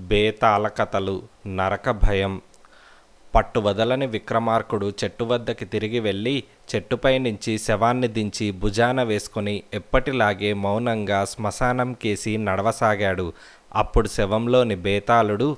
బేతాళ కథలు నరక భయం పట్టువదలని విక్రమార్కుడు చెట్టు వద్దకి తిరిగి వెళ్ళి చెట్టుపై నుంచి శవాన్ని దించి భుజాన వేసుకుని ఎప్పటిలాగే మౌనంగా శ్మశానం కేసి నడవసాగాడు అప్పుడు శవంలోని బేతాళుడు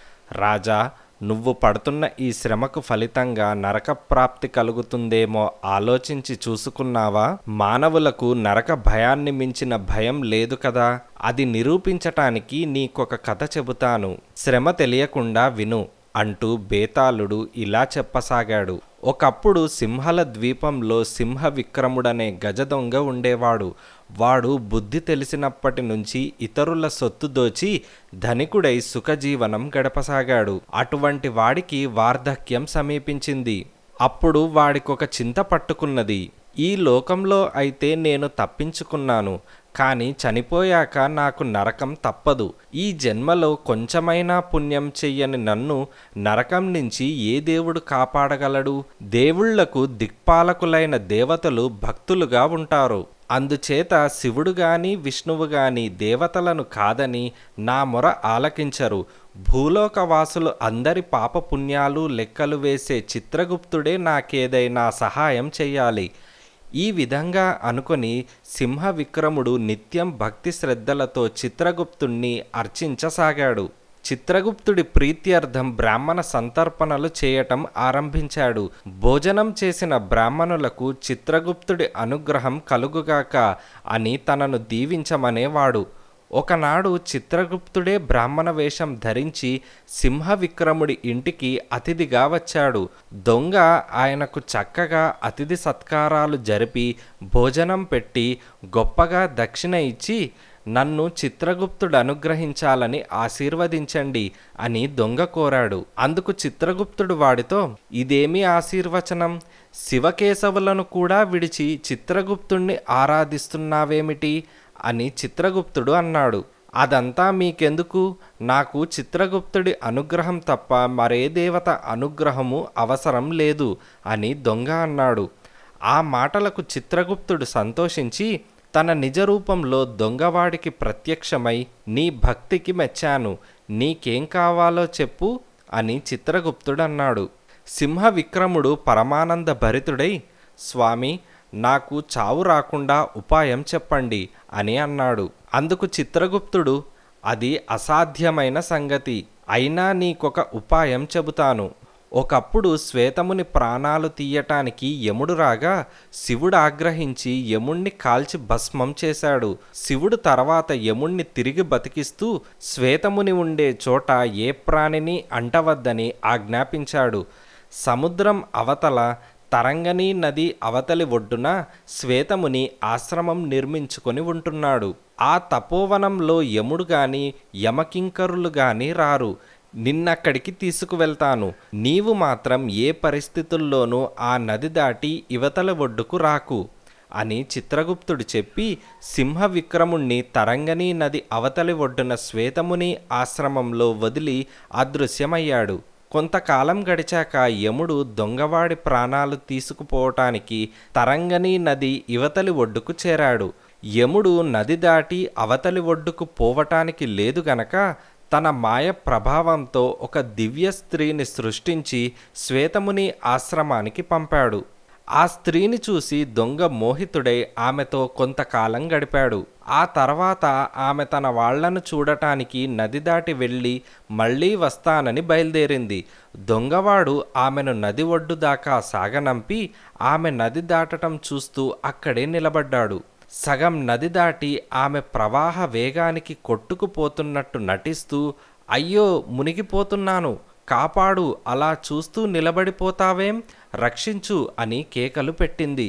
రాజా నువ్వు పడుతున్న ఈ శ్రమకు ఫలితంగా నరక ప్రాప్తి కలుగుతుందేమో ఆలోచించి చూసుకున్నావా మానవులకు నరక భయాన్ని మించిన భయం లేదు కదా అది నిరూపించటానికి నీకొక కథ చెబుతాను శ్రమ తెలియకుండా విను అంటూ బేతాళుడు ఇలా చెప్పసాగాడు ఒకప్పుడు సింహల ద్వీపంలో సింహ విక్రముడనే గజ దొంగ ఉండేవాడు వాడు బుద్ధి తెలిసినప్పటి నుంచి ఇతరుల సొత్తు దోచి ధనికుడై సుఖజీవనం గడపసాగాడు అటువంటి వాడికి వార్ధక్యం సమీపించింది అప్పుడు వాడికొక చింత పట్టుకున్నది ఈ లోకంలో అయితే నేను తప్పించుకున్నాను కానీ చనిపోయాక నాకు నరకం తప్పదు ఈ జన్మలో కొంచెమైనా పుణ్యం చెయ్యని నన్ను నరకం నుంచి ఏ దేవుడు కాపాడగలడు దేవుళ్లకు దిక్పాలకులైన దేవతలు భక్తులుగా ఉంటారు అందుచేత శివుడు గాని విష్ణువు గాని దేవతలను కాదని నా మొర ఆలకించరు భూలోకవాసులు అందరి పాపపుణ్యాలు లెక్కలు వేసే చిత్రగుప్తుడే నాకేదైనా సహాయం చెయ్యాలి ఈ విధంగా అనుకొని సింహ విక్రముడు నిత్యం భక్తి శ్రద్ధలతో చిత్రగుప్తుణ్ణి అర్చించసాగాడు చిత్రగుప్తుడి ప్రీత్యర్థం బ్రాహ్మణ సంతర్పణలు చేయటం ఆరంభించాడు భోజనం చేసిన బ్రాహ్మణులకు చిత్రగుప్తుడి అనుగ్రహం కలుగుగాక అని తనను దీవించమనేవాడు ఒకనాడు చిత్రగుప్తుడే బ్రాహ్మణ వేషం ధరించి సింహ విక్రముడి ఇంటికి అతిథిగా వచ్చాడు దొంగ ఆయనకు చక్కగా అతిథి సత్కారాలు జరిపి భోజనం పెట్టి గొప్పగా దక్షిణ ఇచ్చి నన్ను చిత్రగుప్తుడు అనుగ్రహించాలని ఆశీర్వదించండి అని దొంగ కోరాడు అందుకు చిత్రగుప్తుడు వాడితో ఇదేమి ఆశీర్వచనం శివకేశవులను కూడా విడిచి చిత్రగుప్తుణ్ణి ఆరాధిస్తున్నావేమిటి అని చిత్రగుప్తుడు అన్నాడు అదంతా మీకెందుకు నాకు చిత్రగుప్తుడి అనుగ్రహం తప్ప మరే దేవత అనుగ్రహము అవసరం లేదు అని దొంగ అన్నాడు ఆ మాటలకు చిత్రగుప్తుడు సంతోషించి తన నిజ రూపంలో దొంగవాడికి ప్రత్యక్షమై నీ భక్తికి మెచ్చాను నీకేం కావాలో చెప్పు అని చిత్రగుప్తుడు అన్నాడు సింహ విక్రముడు పరమానంద భరితుడై స్వామి నాకు చావు రాకుండా ఉపాయం చెప్పండి అని అన్నాడు అందుకు చిత్రగుప్తుడు అది అసాధ్యమైన సంగతి అయినా నీకొక ఉపాయం చెబుతాను ఒకప్పుడు శ్వేతముని ప్రాణాలు తీయటానికి యముడు రాగా శివుడు ఆగ్రహించి యముణ్ణి కాల్చి భస్మం చేశాడు శివుడు తర్వాత యముణ్ణి తిరిగి బతికిస్తూ శ్వేతముని ఉండే చోట ఏ ప్రాణిని అంటవద్దని ఆజ్ఞాపించాడు సముద్రం అవతల తరంగణి నది అవతలి ఒడ్డున శ్వేతముని ఆశ్రమం నిర్మించుకొని ఉంటున్నాడు ఆ తపోవనంలో యముడు గాని యమకింకరులు గాని రారు నిన్నక్కడికి తీసుకువెళ్తాను నీవు మాత్రం ఏ పరిస్థితుల్లోనూ ఆ నది దాటి ఇవతల ఒడ్డుకు రాకు అని చిత్రగుప్తుడు చెప్పి సింహ విక్రముణ్ణి తరంగణి నది అవతలి ఒడ్డున శ్వేతముని ఆశ్రమంలో వదిలి అదృశ్యమయ్యాడు కొంతకాలం గడిచాక యముడు దొంగవాడి ప్రాణాలు తీసుకుపోవటానికి తరంగణి నది ఇవతలి ఒడ్డుకు చేరాడు యముడు నది దాటి అవతలి ఒడ్డుకు పోవటానికి లేదు గనక తన మాయ ప్రభావంతో ఒక దివ్య స్త్రీని సృష్టించి శ్వేతముని ఆశ్రమానికి పంపాడు ఆ స్త్రీని చూసి దొంగ మోహితుడై ఆమెతో కొంతకాలం గడిపాడు ఆ తర్వాత ఆమె తన వాళ్లను చూడటానికి నది దాటి వెళ్ళి మళ్ళీ వస్తానని బయలుదేరింది దొంగవాడు ఆమెను నది ఒడ్డు దాకా సాగనంపి ఆమె నది దాటటం చూస్తూ అక్కడే నిలబడ్డాడు సగం నది దాటి ఆమె ప్రవాహ వేగానికి కొట్టుకుపోతున్నట్టు నటిస్తూ అయ్యో మునిగిపోతున్నాను కాపాడు అలా చూస్తూ నిలబడిపోతావేం రక్షించు అని కేకలు పెట్టింది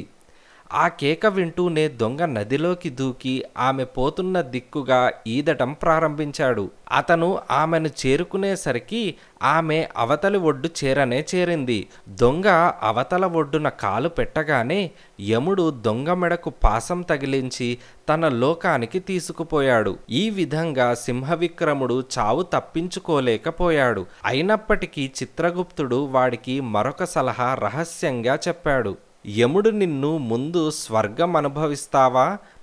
ఆ కేక వింటూనే దొంగ నదిలోకి దూకి ఆమె పోతున్న దిక్కుగా ఈదటం ప్రారంభించాడు అతను ఆమెను చేరుకునేసరికి ఆమె అవతలి ఒడ్డు చేరనే చేరింది దొంగ అవతల ఒడ్డున కాలు పెట్టగానే యముడు దొంగ మెడకు పాసం తగిలించి తన లోకానికి తీసుకుపోయాడు ఈ విధంగా సింహవిక్రముడు చావు తప్పించుకోలేకపోయాడు అయినప్పటికీ చిత్రగుప్తుడు వాడికి మరొక సలహా రహస్యంగా చెప్పాడు యముడు నిన్ను ముందు స్వర్గం అనుభవిస్తావా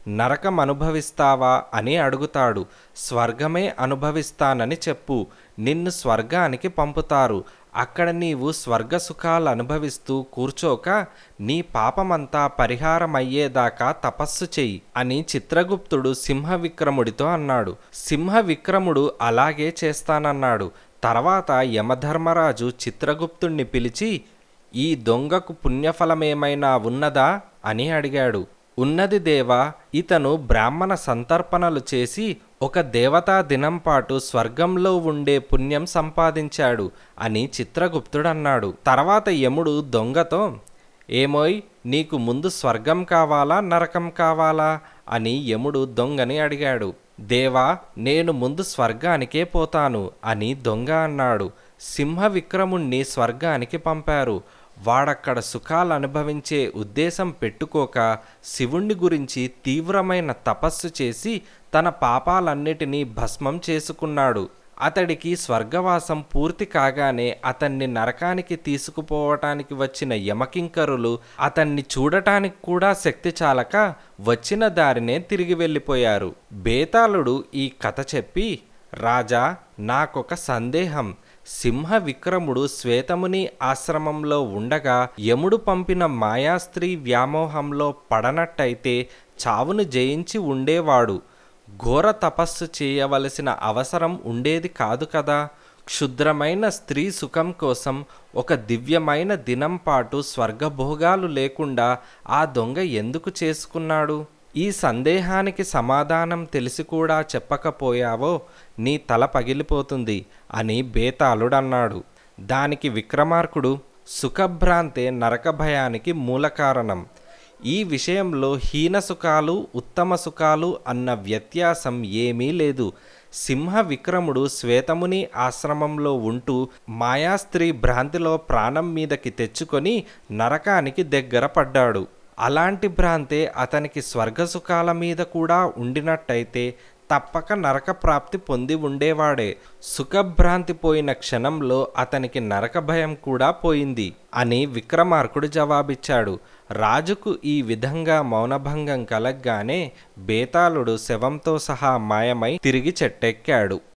నరకం అనుభవిస్తావా అని అడుగుతాడు స్వర్గమే అనుభవిస్తానని చెప్పు నిన్ను స్వర్గానికి పంపుతారు అక్కడ నీవు స్వర్గ సుఖాలు అనుభవిస్తూ కూర్చోక నీ పాపమంతా పరిహారమయ్యేదాకా తపస్సు చెయ్యి అని చిత్రగుప్తుడు సింహ విక్రముడితో అన్నాడు సింహ విక్రముడు అలాగే చేస్తానన్నాడు తర్వాత యమధర్మరాజు చిత్రగుప్తుణ్ణి పిలిచి ఈ దొంగకు పుణ్యఫలమేమైనా ఉన్నదా అని అడిగాడు ఉన్నది దేవా ఇతను బ్రాహ్మణ సంతర్పణలు చేసి ఒక దేవతా దినం పాటు స్వర్గంలో ఉండే పుణ్యం సంపాదించాడు అని చిత్రగుప్తుడన్నాడు తర్వాత యముడు దొంగతో ఏమోయ్ నీకు ముందు స్వర్గం కావాలా నరకం కావాలా అని యముడు దొంగని అడిగాడు దేవా నేను ముందు స్వర్గానికే పోతాను అని దొంగ అన్నాడు సింహ విక్రముణ్ణి స్వర్గానికి పంపారు వాడక్కడ సుఖాలు అనుభవించే ఉద్దేశం పెట్టుకోక శివుణ్ణి గురించి తీవ్రమైన తపస్సు చేసి తన పాపాలన్నిటినీ భస్మం చేసుకున్నాడు అతడికి స్వర్గవాసం పూర్తి కాగానే అతన్ని నరకానికి తీసుకుపోవటానికి వచ్చిన యమకింకరులు అతన్ని చూడటానికి కూడా శక్తి చాలక వచ్చిన దారినే తిరిగి వెళ్ళిపోయారు బేతాళుడు ఈ కథ చెప్పి రాజా నాకొక సందేహం సింహ విక్రముడు శ్వేతముని ఆశ్రమంలో ఉండగా యముడు పంపిన మాయాస్త్రీ వ్యామోహంలో పడనట్టయితే చావును జయించి ఉండేవాడు ఘోర తపస్సు చేయవలసిన అవసరం ఉండేది కాదు కదా క్షుద్రమైన స్త్రీ సుఖం కోసం ఒక దివ్యమైన దినం పాటు స్వర్గభోగాలు లేకుండా ఆ దొంగ ఎందుకు చేసుకున్నాడు ఈ సందేహానికి సమాధానం తెలిసి కూడా చెప్పకపోయావో నీ తల పగిలిపోతుంది అని బేతాళుడన్నాడు దానికి విక్రమార్కుడు సుఖభ్రాంతే నరక భయానికి మూల కారణం ఈ విషయంలో హీన సుఖాలు ఉత్తమ సుఖాలు అన్న వ్యత్యాసం ఏమీ లేదు సింహ విక్రముడు శ్వేతముని ఆశ్రమంలో ఉంటూ మాయాస్త్రీ భ్రాంతిలో ప్రాణం మీదకి తెచ్చుకొని నరకానికి దగ్గర పడ్డాడు అలాంటి భ్రాంతే అతనికి స్వర్గసుఖాల మీద కూడా ఉండినట్టయితే తప్పక నరక ప్రాప్తి పొంది ఉండేవాడే సుఖభ్రాంతి పోయిన క్షణంలో అతనికి నరక భయం కూడా పోయింది అని విక్రమార్కుడు జవాబిచ్చాడు రాజుకు ఈ విధంగా మౌనభంగం కలగ్గానే బేతాళుడు శవంతో సహా మాయమై తిరిగి చెట్టెక్కాడు